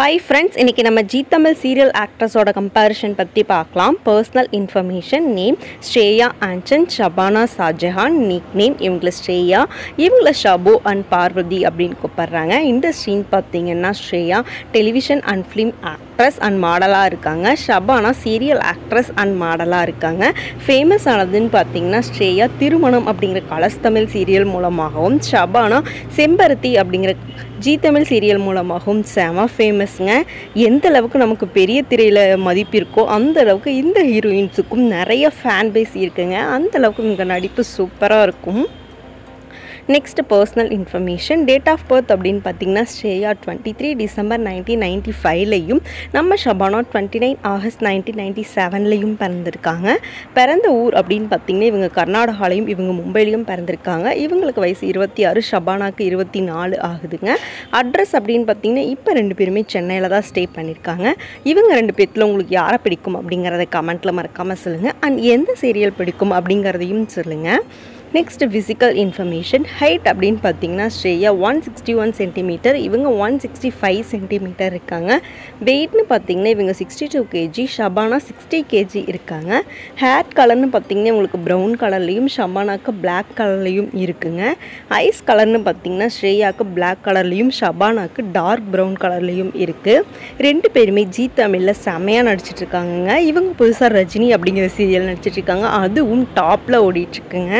hi friends இன்றைக்கி நம்ம Zee Tamil serial ஆக்ட்ரஸோட கம்பேரிஷன் பற்றி பார்க்கலாம் personal information name Shreya Anson Shabana Shahjahan nick name இவங்கள ஸ்ரேயா இவங்கள ஷபு அண்ட் பார்வதி அப்படின்னு கூப்பிட்றாங்க இண்டஸ்ட்ரின்னு பார்த்தீங்கன்னா Shreya television and film actress and மாடலாக இருக்காங்க ஷபானா சீரியல் ஆக்ட்ரஸ் அண்ட் மாடலாக இருக்காங்க ஃபேமஸ் ஆனதுன்னு பார்த்தீங்கன்னா ஸ்ரேயா திருமணம் அப்படிங்கிற கலஸ் தமிழ் சீரியல் மூலமாகவும் ஷபானா செம்பருத்தி அப்படிங்கிற ஜி தமிழ் சீரியல் மூலமாகவும் செம ஃபேமஸ்ங்க எந்த அளவுக்கு நமக்கு பெரிய திரையில் மதிப்பு இருக்கோ அந்த அளவுக்கு இந்த ஹீரோயின்ஸுக்கும் நிறைய ஃபேன் பேஸ் இருக்குங்க அந்த அளவுக்கு இவங்க நடிப்பு சூப்பராக இருக்கும் next personal information date of birth அப்படின்னு பார்த்தீங்கன்னா Shreya twenty three December nineteen ninety ஃபைவ்லையும் நம்ம Shabana twenty nine August nineteen ninety செவன்லையும் பிறந்திருக்காங்க பிறந்த ஊர் அப்படின்னு பார்த்தீங்கன்னா இவங்க கர்நாடகாலையும் இவங்க மும்பையிலையும் பிறந்திருக்காங்க இவங்களுக்கு வயசு இருபத்தி ஆறு ஷபானாக்கு இருபத்தி நாலு ஆகுதுங்க அட்ரஸ் அப்படின்னு பார்த்தீங்கன்னா இப்போ ரெண்டு பேருமே சென்னையில் தான் ஸ்டே பண்ணியிருக்காங்க இவங்க ரெண்டு பேர்த்தில் உங்களுக்கு யாரை பிடிக்கும் அப்படிங்கிறத கமெண்ட்டில் மறக்காமல் சொல்லுங்கள் அண்ட் எந்த சீரியல் பிடிக்கும் அப்படிங்கிறதையும் சொல்லுங்கள் நெக்ஸ்ட் ஃபிசிக்கல் இன்ஃபர்மேஷன் ஹைட் அப்படின்னு பார்த்தீங்கன்னா Shreya one sixty one centimetre இவங்க ஒன் சிக்ஸ்டி ஃபைவ் சென்டிமீட்டர் இருக்காங்க வெயிட்னு பார்த்தீங்கன்னா இவங்க sixty two KG Shabana sixty KG இருக்காங்க ஹேர் கலர்னு பார்த்தீங்கன்னா உங்களுக்கு ப்ரௌன் கலர்லேயும் ஷபானாக்கு பிளாக் கலர்லேயும் இருக்குங்க ஐஸ் கலர்னு பார்த்தீங்கன்னா ஸ்ரேயாவுக்கு பிளாக் கலர்லேயும் ஷபானாக்கு டார்க் ப்ரௌன் கலர்லேயும் இருக்குது ரெண்டு பேருமே ஜி தமிழில் செமையாக நடிச்சிட்ருக்காங்கங்க இவங்க புதுசாக ரஜினி அப்படிங்கிற சீரியல் நடிச்சிட்ருக்காங்க அதுவும் டாப்பில் ஓடிட்டுருக்குங்க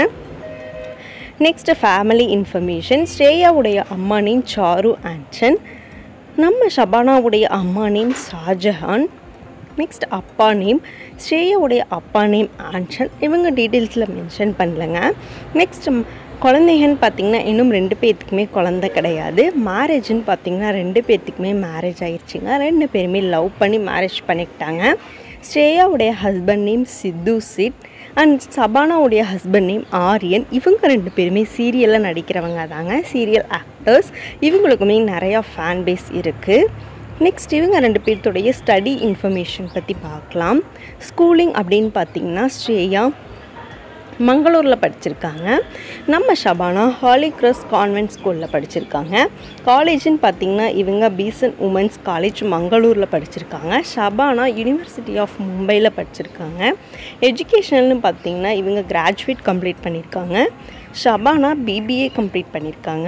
நெக்ஸ்ட் ஃபேமிலி இன்ஃபர்மேஷன் ஸ்ரேயாவுடைய அம்மா நேம் சாரு ஆன்சன் நம்ம ஷபானாவுடைய அம்மா நேம் ஷாஜஹான் நெக்ஸ்ட் அப்பா நேம் ஸ்ரேயாவுடைய அப்பா நேம் ஆன்சன் இவங்க டீட்டெயில்ஸில் மென்ஷன் பண்ணலங்க நெக்ஸ்ட் குழந்தைகன்னு பார்த்தீங்கன்னா இன்னும் ரெண்டு பேர்த்துக்குமே குழந்த கிடையாது மேரேஜ்னு பார்த்தீங்கன்னா ரெண்டு பேர்த்துக்குமே மேரேஜ் ஆயிடுச்சுங்க ரெண்டு பேருமே லவ் பண்ணி மேரேஜ் பண்ணிக்கிட்டாங்க ஸ்ரேயாவுடைய husband name Sidhu Sid and சபானாவுடைய ஹஸ்பண்ட் நேம் ஆரியன் இவங்க ரெண்டு பேருமே சீரியலில் நடிக்கிறவங்க தாங்க சீரியல் ஆக்டர்ஸ் இவங்களுக்குமே நிறையா ஃபேன் பேஸ் இருக்குது நெக்ஸ்ட் இவங்க ரெண்டு பேர்த்துடைய ஸ்டடி இன்ஃபர்மேஷன் பற்றி பார்க்கலாம் ஸ்கூலிங் அப்படின்னு பார்த்தீங்கன்னா ஸ்ரேயா மங்களூரில் படிச்சிருக்காங்க நம்ம ஷபானா ஹாலி கிராஸ் கான்வென்ட் ஸ்கூலில் படிச்சிருக்காங்க காலேஜ்னு பார்த்தீங்கன்னா இவங்க பீசன் உமன்ஸ் காலேஜ் மங்களூரில் படிச்சிருக்காங்க ஷபானா யூனிவர்சிட்டி ஆஃப் மும்பையில் படிச்சிருக்காங்க எஜுகேஷனல்னு பார்த்தீங்கன்னா இவங்க கிராஜுவேட் கம்ப்ளீட் பண்ணியிருக்காங்க ஷபானா பிபிஏ கம்ப்ளீட் பண்ணியிருக்காங்க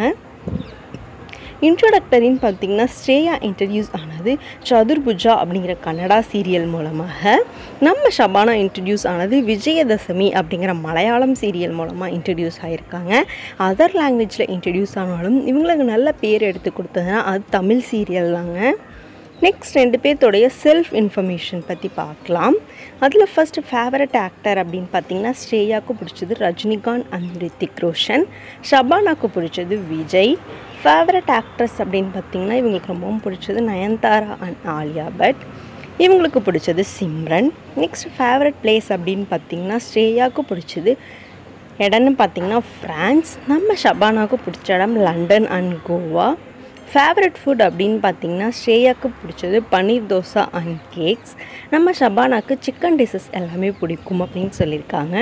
இன்ட்ரோடக்டரின்னு பார்த்தீங்கன்னா ஸ்ரேயா இன்ட்ரடியூஸ் ஆனது சதுர்புஜா அப்படிங்கிற கன்னடா சீரியல் மூலமாக நம்ம ஷபானா இன்ட்ரடியூஸ் ஆனது விஜயதசமி அப்படிங்கிற மலையாளம் சீரியல் மூலமாக இன்ட்ரடியூஸ் ஆகியிருக்காங்க அதர் லாங்குவேஜில் இன்ட்ரடியூஸ் ஆனாலும் இவங்களுக்கு நல்ல பேர் எடுத்து கொடுத்ததுன்னா அது தமிழ் சீரியல் தாங்க நெக்ஸ்ட் ரெண்டு பேர்த்தோடைய செல்ஃப் இன்ஃபர்மேஷன் பற்றி பார்க்கலாம் அதில் ஃபஸ்ட்டு ஃபேவரட் ஆக்டர் அப்படின்னு பார்த்தீங்கன்னா ஸ்ரேயாவுக்கு பிடிச்சது ரஜினிகாந்த் அண்ட் ரித்திக் ரோஷன் ஷபானாக்கு பிடிச்சது விஜய் ஃபேவரட் ஆக்ட்ரஸ் அப்படின்னு பார்த்தீங்கன்னா இவங்களுக்கு ரொம்பவும் பிடிச்சது நயன்தாரா அண்ட் ஆலியா பட் இவங்களுக்கு பிடிச்சது சிம்ரன் நெக்ஸ்ட் ஃபேவரட் பிளேஸ் அப்படின்னு பார்த்தீங்கன்னா ஸ்ரேயாவுக்கு பிடிச்சது இடம்னு பார்த்தீங்கன்னா ஃப்ரான்ஸ் நம்ம ஷபானாவுக்கு பிடிச்ச இடம் London and Goa favourite food அப்படின்னு பார்த்தீங்கன்னா ஸ்ரேயாவுக்கு பிடிச்சது பன்னீர் தோசை அண்ட் கேக்ஸ் நம்ம ஷபானாக்கு சிக்கன் டிஷ்ஷஸ் எல்லாமே பிடிக்கும் அப்படின்னு சொல்லியிருக்காங்க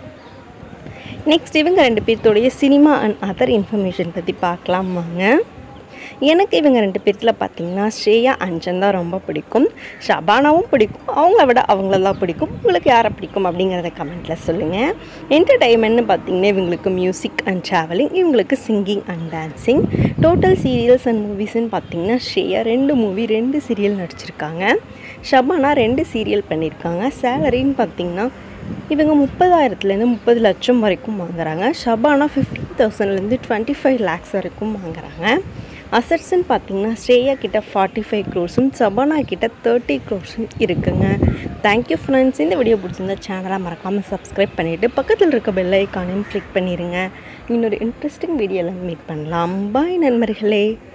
நெக்ஸ்ட் இவங்க ரெண்டு பேர்த்தோடைய சினிமா அண்ட் அதர் இன்ஃபர்மேஷன் பற்றி பார்க்கலாம் வாங்க எனக்கு இவங்க ரெண்டு பேர்த்தில் பார்த்தீங்கன்னா ஸ்ரேயா அஞ்சன் தான் ரொம்ப பிடிக்கும் ஷபானாவும் பிடிக்கும் அவங்கள விட அவங்களெல்லாம் பிடிக்கும் உங்களுக்கு யாரை பிடிக்கும் அப்படிங்கிறத கமெண்ட்டில் சொல்லுங்கள் என்டர்டைன்மெண்ட்னு பார்த்தீங்கன்னா இவங்களுக்கு மியூசிக் அண்ட் ட்ராவலிங் இவங்களுக்கு singing and dancing total serials and மூவிஸ்ன்னு பார்த்தீங்கன்னா ஸ்ரேயா ரெண்டு மூவி ரெண்டு சீரியல் நடிச்சிருக்காங்க ஷபானா ரெண்டு சீரியல் பண்ணியிருக்காங்க சேலரின்னு பார்த்தீங்கன்னா இவங்க முப்பதாயிரத்துலேருந்து முப்பது லட்சம் வரைக்கும் வாங்குறாங்க ஷபானா ஃபிஃப்டி தௌசண்ட்லேருந்து டுவெண்ட்டி ஃபைவ் லேக்ஸ் வரைக்கும் வாங்குறாங்க அசட்ஸ்ன்னு பார்த்தீங்கன்னா ஸ்ரேயா கிட்ட ஃபார்ட்டி ஃபைவ் க்ரோர்ஸும் சபானா கிட்ட தேர்ட்டி க்ரோர்ஸும் இருக்குங்க தேங்க்யூ ஃப்ரெண்ட்ஸ் இந்த வீடியோ பிடிச்சிருந்தா சேனலை மறக்காமல் சப்ஸ்கிரைப் பண்ணிவிட்டு பக்கத்தில் இருக்க பெல் ஐக்கானையும் கிளிக் பண்ணிடுங்க இன்னொரு இன்ட்ரெஸ்டிங் வீடியோவில் மீட் பண்ணலாம் பாய் நண்பர்களே